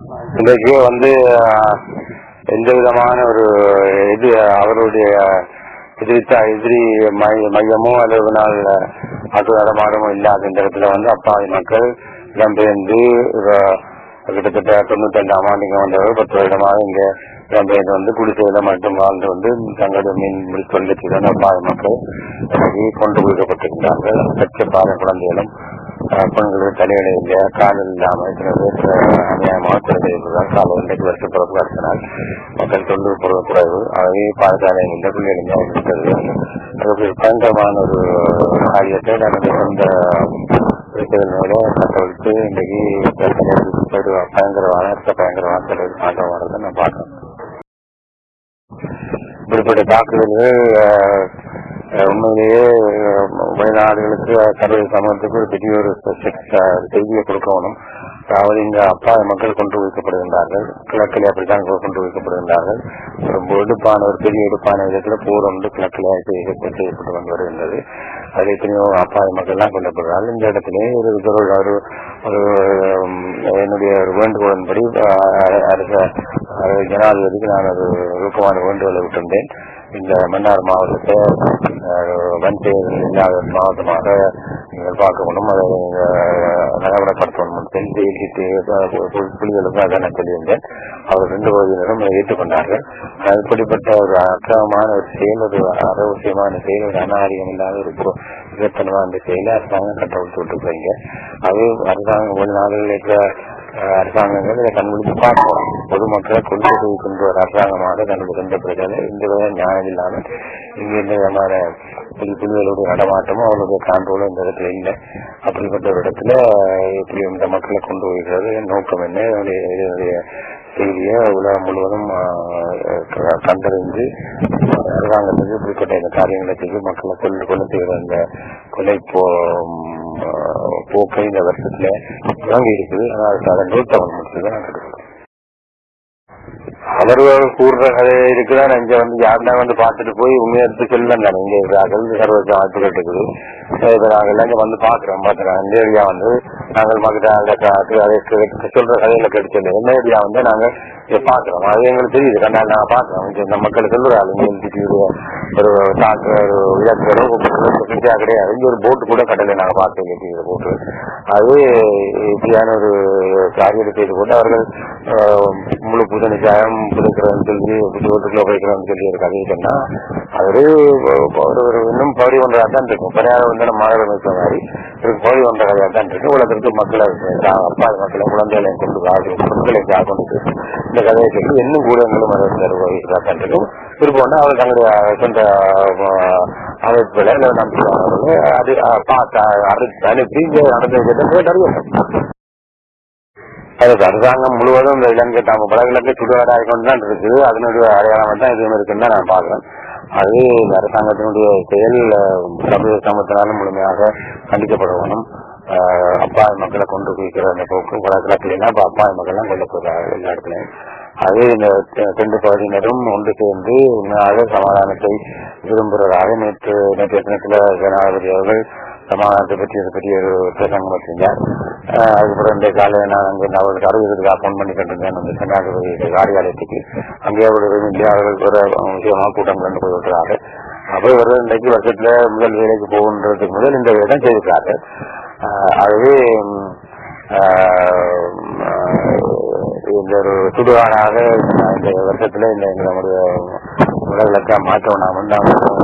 இன்றைக்கு வந்து அஹ், எந்த விதமான ஒரு இது அவருடைய எதிர்த்த எதிரி மை- மையமோ அல்லது நாள் அது நடமாடமோ இல்லாத இந்த இடத்துல வந்து அப்பாவி மக்கள் இடம்பெயர்ந்து அஹ், கிட்டத்தட்ட தொண்ணூத்தி ரெண்டாம் ஆண்டு இங்க வந்தவர் பத்து வருடமாக இங்க இடம்பெயர்ந்து வந்து குடிசையில மட்டும் வாழ்ந்து வந்து தங்களுடைய மீன் முடித்தொழிலுக்கு அப்பாவி மக்கள் இன்னைக்கு கொண்டு போய்க்கப்பட்டிருக்கிறார்கள் பெற்ற பாத குழந்தைகளும் அஹ், பெண்களுக்கு தலையிட இல்லை காலில் இல்லாமல் சில பேர் அஹ், அநியாயமாக குழந்தைகள் காலை இன்றைக்கு வருஷ பிறப்பு அரசினால் மக்கள் தொண்டு பொருள் குறைவு ஆகவே பாடசாலை இந்த பிள்ளைகள் இருக்கிறது அது ஒரு பயங்கரமான ஒரு காரியத்தை நமது சொந்த இருக்கிறதுனால கட்டவிழ்த்து இன்றைக்கு பயங்கரமான பயங்கரமான மாற்றம் வர்றதை நான் பார்க்கணும் இப்படிப்பட்ட தாக்குதல்கள் அஹ், அஹ், உண்மையிலேயே அஹ், வெளிநாடுகளுக்கு சர்வதேச சமூகத்துக்கு ஒரு பெரிய ஒரு செ- செய்தியை கொடுக்கணும் அதாவது இங்க அப்பா மக்கள் கொண்டு வைக்கப்படுகின்றார்கள் கிழக்கிலே அப்படித்தான் கொண்டு வைக்கப்படுகின்றார்கள் ஒரு எடுப்பான ஒரு பெரிய எடுப்பான விதத்துல போர் ஒன்று கிழக்கிலே செய்யப்பட்டு செய்யப்பட்டு வந்து வருகின்றது அது எத்தனையோ அப்பாவி மக்கள் எல்லாம் கொல்லப்படுறார்கள் இந்த இடத்திலே ஒரு ஒரு ஒரு ஒரு உம், என்னுடைய ஒரு வேண்டுகோளின்படி அஹ், அரச அஹ், ஜனாதிபதிக்கு நான் ஒரு விருப்பமான வேண்டுகோளை விட்டிருந்தேன் இந்த மன்னார் மாவட்டத்தை அஹ், வன் செயல்கள் இல்லாத ஒரு மாவட்டமாக நீங்கள் பார்க்க முடியும் அதை அஹ், நடைமுறைப்படுத்தணும் சொல்லி புலிகளுக்கும் அதை நான் சொல்லியிருந்தேன் அவர் ரெண்டு பகுதியினரும் அதை ஏற்றுக்கொண்டார்கள் அப்படிப்பட்ட ஒரு அக்கிரமமான ஒரு செயல் ஒரு அரவசியமான செயல் ஒரு அநாகரிகம் இல்லாத ஒரு பு- விகத்தனமான செயலை அரசாங்கம் கட்டவிழ்த்து விட்டு போறீங்க அது அரசாங்கம் வெளிநாடுகளில் இருக்கிற அஹ், அரசாங்கங்கள் இதை கண்விழித்து பார்க்கணும் பொதுமக்களை கொண்டு போய் கொண்டு வர அரசாங்கமாக தனது எந்த பிரச்சனை இந்த வித நியாயம் இல்லாமல் இங்க எந்த விதமான புலி புலிகளுடைய நடமாட்டமும் அவருடைய காண்ட்ரோலும் இந்த இடத்துல இல்லை அப்படிப்பட்ட ஒரு இடத்துல இப்படி இந்த மக்களை கொண்டு போகிறது நோக்கம் என்ன இதனுடைய இதனுடைய செய்தியை உலகம் முழுவதும் ஆஹ், க- கண்டறிந்து அரசாங்கத்துக்கு இப்படிப்பட்ட இந்த காரியங்களை செய்து மக்களை கொண்டு கொண்டு செய்கிற இந்த கொலை போ ஆஹ், போக்கை இந்த வருஷத்துல தொடங்கி இருக்குது ஆனால் அதை நிறுத்தம் முடிச்சது நான் கேட்டுக்கிறேன் அவர்கள் கூறுற கதை இருக்குதான் இங்க வந்து யாருன்னா வந்து பார்த்துட்டு போய் உண்மையை எடுத்து சொல்லலாம் தானே இங்க இருக்கிறார்கள் சர்வதேச வாய்ப்புகள் இருக்குது அஹ் இப்ப நாங்கள் எல்லாம் இங்க வந்து பாக்குறோம் பாத்துறோம் இந்த ஏரியா வந்து நாங்கள் மக்கள் அதை க- அதை க- சொல்ற கதையில கிடைச்சது என்ன ஏரியா வந்து நாங்க இங்க பாக்குறோம் அது எங்களுக்கு தெரியுது கண்ணால் நாங்க பாக்குறோம் இங்க இந்த மக்கள் சொல்றாங்க இங்க இன்ஸ்டிடியூட் ஒரு தாக்கு ஒரு விளக்குகளோ பிரச்சனையா கிடையாது இங்க ஒரு போட்டு கூட கடலை நாங்க பார்த்தோம் இங்க போட்டு அது இப்படியான ஒரு காரியத்தை செய்து கொண்டு அவர்கள் அஹ், முழு புதனிச்சாயம் புதைக்கிறோம்னு சொல்லி புதுவட்டுக்குள்ள போய்க்கிறோம்னு சொல்லி ஒரு கதையை சொன்னா அவரு ஒரு ஒரு இன்னும் பகுதி ஒன்றாக தான் இருக்கும் பரிகாரம் வந்து நம்ம மாநில அமைச்ச மாதிரி ஒரு பகுதி ஒன்ற கதையாக தான் இருக்கு உலகத்திற்கு மக்களை தா- அப்பா மக்களை குழந்தைகளை கொண்டு வாங்க பெண்களை கொண்டு இந்த கதையை சொல்லி இன்னும் கூட எங்களும் அதை நிர்வகிக்கிறதா தான் இருக்கும் திருப்பி அவர் தங்களுடைய சொந்த அஹ், அமைப்புகளை இல்லை நம்பிக்கையாளர்களை அது அஹ், பார்த்து அஹ், அனுப்பி இங்கே நடந்த விஷயத்தை அறிவிக்கணும் அதுக்கு அரசாங்கம் முழுவதும் இந்த இலங்கை தாம படகிழக்கு சுடுகாடாகி கொண்டு தான் இருக்குது அதனுடைய அடையாளம் தான் இதுவும் இருக்குன்னு தான் நான் பாக்குறேன் அது இந்த அரசாங்கத்தினுடைய செயல் அஹ், சமூக சமத்தினாலும் முழுமையாக கண்டிக்கப்பட வேணும் அஹ், அப்பாவி மக்களை கொண்டு போய்க்கிற அந்த போக்கு வடகிழக்குலாம் இப்ப அப்பாவி மக்கள் எல்லாம் கொண்டு போகிறார்கள் எல்லா இடத்துலையும் அது இந்த தெ- தென்று பகுதியினரும் ஒன்று சேர்ந்து உண்மையாக சமாதானத்தை விரும்புகிறதாக நேற்று நேற்று தினத்துல ஜனாதிபதி அவர்கள் சமாதானத்தை பற்றி ஒரு பெரிய ஒரு பிரசங்கம் செஞ்சார் அஹ் அதுக்கப்புறம் இந்த காலையில் நான் அங்கே அவர்களுக்கு அறுபதுக்கு அப்பாயின் பண்ணி கொண்டிருந்தேன் அந்த ஜனாதிபதி காரியாலயத்துக்கு அங்கே அவர்கள் இந்தியா அவர்கள் ஒரு விஷயமாக கூட்டம் கொண்டு போய் விட்டுறாரு அப்போ இவர்கள் இன்றைக்கு வருஷத்துல முதல் வேலைக்கு போகின்றதுக்கு முதல் இந்த வேலை தான் செய்திருக்காரு அஹ் ஆகவே உம், ஆஹ், இந்த ஒரு சுடுகாடாக இந்த வருஷத்துல இந்த இந்த நம்முடைய உலகளக்க மாற்றம் நாம் வந்து அவங்க